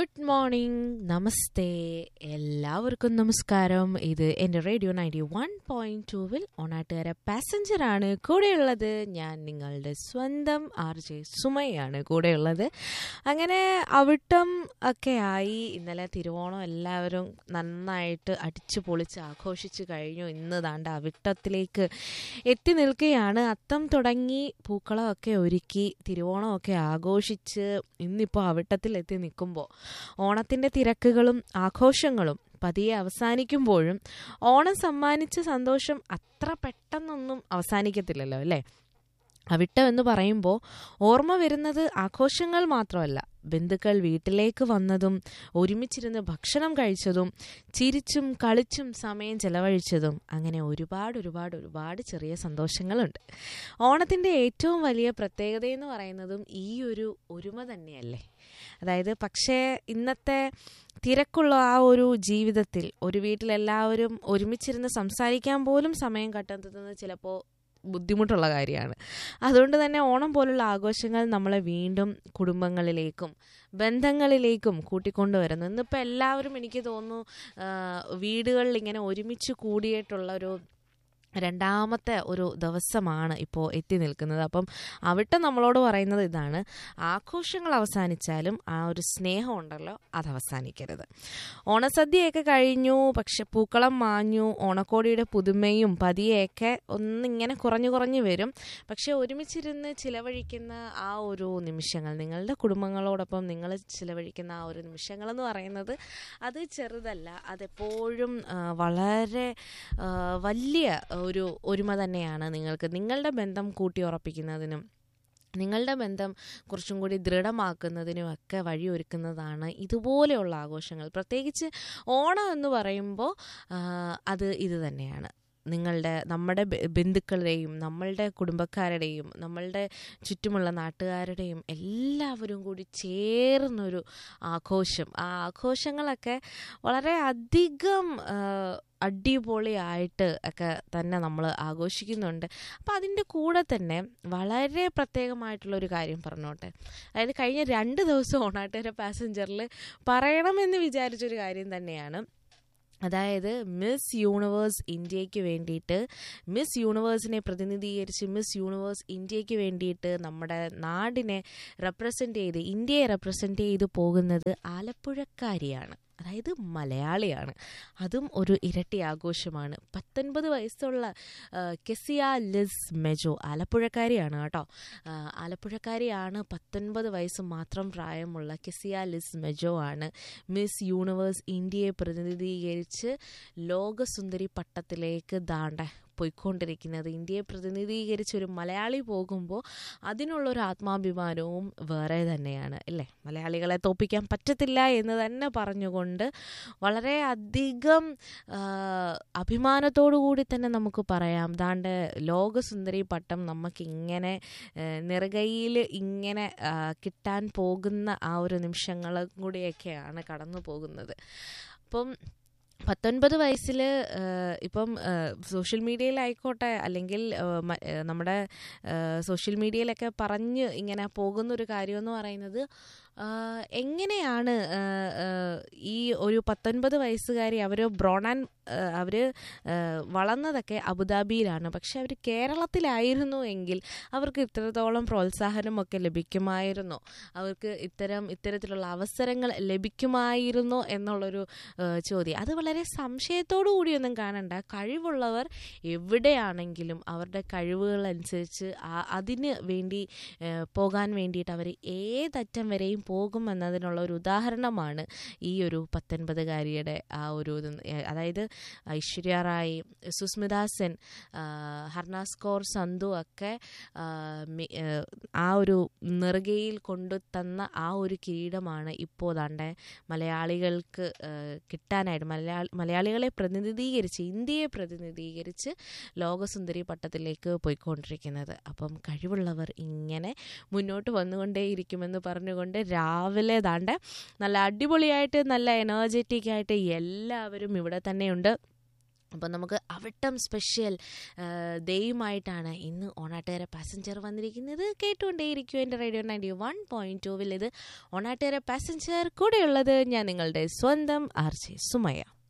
good morning നമസ്തേ എല്ലാവർക്കും നമസ്കാരം ഇത് എൻ്റെ റേഡിയോ നയൻറ്റി വൺ പോയിന്റ് ടൂവിൽ ഓണാട്ടുകാര പാസഞ്ചറാണ് കൂടെയുള്ളത് ഞാൻ നിങ്ങളുടെ സ്വന്തം ആർ ജെ സുമയാണ് കൂടെയുള്ളത് അങ്ങനെ അവിട്ടം ഒക്കെ ആയി ഇന്നലെ തിരുവോണം എല്ലാവരും നന്നായിട്ട് അടിച്ചു പൊളിച്ച് ആഘോഷിച്ച് കഴിഞ്ഞു ഇന്ന് ദാണ്ട അവിട്ടത്തിലേക്ക് എത്തി നിൽക്കുകയാണ് അത്തം തുടങ്ങി പൂക്കളമൊക്കെ ഒരുക്കി തിരുവോണമൊക്കെ ആഘോഷിച്ച് ഇന്നിപ്പോൾ അവിട്ടത്തിൽ എത്തി നിൽക്കുമ്പോൾ ഓണത്തിൻ്റെ തിരക്കുകളും ആഘോഷങ്ങളും പതിയെ അവസാനിക്കുമ്പോഴും ഓണം സമ്മാനിച്ച സന്തോഷം അത്ര പെട്ടെന്നൊന്നും അവസാനിക്കത്തില്ലല്ലോ അല്ലേ അവിട്ടം എന്ന് പറയുമ്പോൾ ഓർമ്മ വരുന്നത് ആഘോഷങ്ങൾ മാത്രമല്ല ബന്ധുക്കൾ വീട്ടിലേക്ക് വന്നതും ഒരുമിച്ചിരുന്ന് ഭക്ഷണം കഴിച്ചതും ചിരിച്ചും കളിച്ചും സമയം ചെലവഴിച്ചതും അങ്ങനെ ഒരുപാട് ഒരുപാട് ഒരുപാട് ചെറിയ സന്തോഷങ്ങളുണ്ട് ഓണത്തിൻ്റെ ഏറ്റവും വലിയ പ്രത്യേകത എന്ന് പറയുന്നതും ഈ ഒരു ഒരുമ തന്നെയല്ലേ അതായത് പക്ഷേ ഇന്നത്തെ തിരക്കുള്ള ആ ഒരു ജീവിതത്തിൽ ഒരു വീട്ടിലെല്ലാവരും ഒരുമിച്ചിരുന്ന് സംസാരിക്കാൻ പോലും സമയം കണ്ടെത്തുന്നത് ചിലപ്പോൾ ബുദ്ധിമുട്ടുള്ള കാര്യമാണ് അതുകൊണ്ട് തന്നെ ഓണം പോലുള്ള ആഘോഷങ്ങൾ നമ്മളെ വീണ്ടും കുടുംബങ്ങളിലേക്കും ബന്ധങ്ങളിലേക്കും കൂട്ടിക്കൊണ്ടുവരുന്നു ഇന്നിപ്പോൾ എല്ലാവരും എനിക്ക് തോന്നുന്നു വീടുകളിൽ ഇങ്ങനെ ഒരുമിച്ച് കൂടിയിട്ടുള്ള ഒരു രണ്ടാമത്തെ ഒരു ദിവസമാണ് ഇപ്പോൾ എത്തി നിൽക്കുന്നത് അപ്പം അവിട്ടം നമ്മളോട് പറയുന്നത് ഇതാണ് ആഘോഷങ്ങൾ അവസാനിച്ചാലും ആ ഒരു സ്നേഹം ഉണ്ടല്ലോ അത് അവസാനിക്കരുത് ഓണസദ്യയൊക്കെ കഴിഞ്ഞു പക്ഷെ പൂക്കളം മാഞ്ഞു ഓണക്കോടിയുടെ പുതുമയും പതിയെയൊക്കെ ഒന്നിങ്ങനെ കുറഞ്ഞു കുറഞ്ഞു വരും പക്ഷെ ഒരുമിച്ചിരുന്ന് ചിലവഴിക്കുന്ന ആ ഒരു നിമിഷങ്ങൾ നിങ്ങളുടെ കുടുംബങ്ങളോടൊപ്പം നിങ്ങൾ ചിലവഴിക്കുന്ന ആ ഒരു നിമിഷങ്ങൾ എന്ന് പറയുന്നത് അത് ചെറുതല്ല അതെപ്പോഴും വളരെ വലിയ ഒരു ഒരുമ തന്നെയാണ് നിങ്ങൾക്ക് നിങ്ങളുടെ ബന്ധം കൂട്ടിയുറപ്പിക്കുന്നതിനും നിങ്ങളുടെ ബന്ധം കുറച്ചും കൂടി ദൃഢമാക്കുന്നതിനുമൊക്കെ വഴിയൊരുക്കുന്നതാണ് ഇതുപോലെയുള്ള ആഘോഷങ്ങൾ പ്രത്യേകിച്ച് ഓണം എന്ന് പറയുമ്പോൾ അത് ഇത് തന്നെയാണ് നിങ്ങളുടെ നമ്മുടെ ബന്ധുക്കളുടെയും നമ്മളുടെ കുടുംബക്കാരുടെയും നമ്മളുടെ ചുറ്റുമുള്ള നാട്ടുകാരുടെയും എല്ലാവരും കൂടി ചേർന്നൊരു ആഘോഷം ആ ആഘോഷങ്ങളൊക്കെ വളരെ അധികം അടിപൊളിയായിട്ട് ഒക്കെ തന്നെ നമ്മൾ ആഘോഷിക്കുന്നുണ്ട് അപ്പം അതിൻ്റെ കൂടെ തന്നെ വളരെ പ്രത്യേകമായിട്ടുള്ളൊരു കാര്യം പറഞ്ഞോട്ടെ അതായത് കഴിഞ്ഞ രണ്ട് ദിവസം ഓണാട്ടുകര പാസഞ്ചറിൽ പറയണമെന്ന് വിചാരിച്ചൊരു കാര്യം തന്നെയാണ് അതായത് മിസ് യൂണിവേഴ്സ് ഇന്ത്യക്ക് വേണ്ടിയിട്ട് മിസ് യൂണിവേഴ്സിനെ പ്രതിനിധീകരിച്ച് മിസ് യൂണിവേഴ്സ് ഇന്ത്യക്ക് വേണ്ടിയിട്ട് നമ്മുടെ നാടിനെ റെപ്രസെൻ്റ് ചെയ്ത് ഇന്ത്യയെ റെപ്രസെൻ്റ് ചെയ്ത് പോകുന്നത് ആലപ്പുഴക്കാരിയാണ് അതായത് മലയാളിയാണ് അതും ഒരു ഇരട്ടി ആഘോഷമാണ് പത്തൊൻപത് വയസ്സുള്ള കെസിയ ലിസ് മെജോ ആലപ്പുഴക്കാരിയാണ് കേട്ടോ ആലപ്പുഴക്കാരിയാണ് പത്തൊൻപത് വയസ്സ് മാത്രം പ്രായമുള്ള കെസിയ ലിസ് മെജോ ആണ് മിസ് യൂണിവേഴ്സ് ഇന്ത്യയെ പ്രതിനിധീകരിച്ച് ലോകസുന്ദരി പട്ടത്തിലേക്ക് ദാണ്ട പോയിക്കൊണ്ടിരിക്കുന്നത് ഇന്ത്യയെ പ്രതിനിധീകരിച്ച് ഒരു മലയാളി പോകുമ്പോൾ അതിനുള്ളൊരു ആത്മാഭിമാനവും വേറെ തന്നെയാണ് അല്ലേ മലയാളികളെ തോപ്പിക്കാൻ പറ്റത്തില്ല എന്ന് തന്നെ പറഞ്ഞുകൊണ്ട് വളരെ അധികം അഭിമാനത്തോടു കൂടി തന്നെ നമുക്ക് പറയാം ദാണ്ട് ലോകസുന്ദരി പട്ടം നമുക്ക് ഇങ്ങനെ നിറകയിൽ ഇങ്ങനെ കിട്ടാൻ പോകുന്ന ആ ഒരു നിമിഷങ്ങളും കൂടിയൊക്കെയാണ് കടന്നു പോകുന്നത് അപ്പം പത്തൊൻപത് വയസ്സിൽ ഇപ്പം സോഷ്യൽ മീഡിയയിലായിക്കോട്ടെ അല്ലെങ്കിൽ നമ്മുടെ സോഷ്യൽ മീഡിയയിലൊക്കെ പറഞ്ഞ് ഇങ്ങനെ പോകുന്ന ഒരു കാര്യമെന്ന് പറയുന്നത് എങ്ങനെയാണ് ഈ ഒരു പത്തൊൻപത് വയസ്സുകാരി അവർ ബ്രോണാൻ അവർ വളർന്നതൊക്കെ അബുദാബിയിലാണ് പക്ഷെ അവർ കേരളത്തിലായിരുന്നു എങ്കിൽ അവർക്ക് ഇത്രത്തോളം പ്രോത്സാഹനമൊക്കെ ലഭിക്കുമായിരുന്നോ അവർക്ക് ഇത്തരം ഇത്തരത്തിലുള്ള അവസരങ്ങൾ ലഭിക്കുമായിരുന്നോ എന്നുള്ളൊരു ചോദ്യം അത് വളരെ സംശയത്തോടു കൂടിയൊന്നും കാണണ്ട കഴിവുള്ളവർ എവിടെയാണെങ്കിലും അവരുടെ കഴിവുകൾ അനുസരിച്ച് അതിന് വേണ്ടി പോകാൻ വേണ്ടിയിട്ട് അവർ ഏതറ്റം വരെയും പോകും എന്നതിനുള്ള ഒരു ഉദാഹരണമാണ് ഈ ഒരു പത്തൊൻപതുകാരിയുടെ ആ ഒരു അതായത് ഐശ്വര്യ റായ് സുസ്മിത സെൻ ഹർനാസ് കൗർ സന്ധു ഒക്കെ ആ ഒരു നെറുകയിൽ കൊണ്ടു തന്ന ആ ഒരു കിരീടമാണ് ഇപ്പോൾ ദാണ്ടെ മലയാളികൾക്ക് കിട്ടാനായിട്ട് മലയാളി മലയാളികളെ പ്രതിനിധീകരിച്ച് ഇന്ത്യയെ പ്രതിനിധീകരിച്ച് ലോകസുന്ദരി പട്ടത്തിലേക്ക് പോയിക്കൊണ്ടിരിക്കുന്നത് അപ്പം കഴിവുള്ളവർ ഇങ്ങനെ മുന്നോട്ട് വന്നുകൊണ്ടേയിരിക്കുമെന്ന് പറഞ്ഞുകൊണ്ട് രാവിലെ ദാണ്ട് നല്ല അടിപൊളിയായിട്ട് നല്ല എനർജറ്റിക് ആയിട്ട് എല്ലാവരും ഇവിടെ തന്നെയുണ്ട് അപ്പോൾ നമുക്ക് അവിട്ടം സ്പെഷ്യൽ ദയുമായിട്ടാണ് ഇന്ന് ഓണാട്ടുകര പാസഞ്ചർ വന്നിരിക്കുന്നത് കേട്ടുകൊണ്ടേയിരിക്കും എൻ്റെ റേഡിയോ നയൻറ്റി വൺ പോയിൻറ്റ് ടൂവിൽ ഇത് ഓണാട്ടുകര പാസഞ്ചർ കൂടെയുള്ളത് ഞാൻ നിങ്ങളുടെ സ്വന്തം ആർ ജെ സുമയ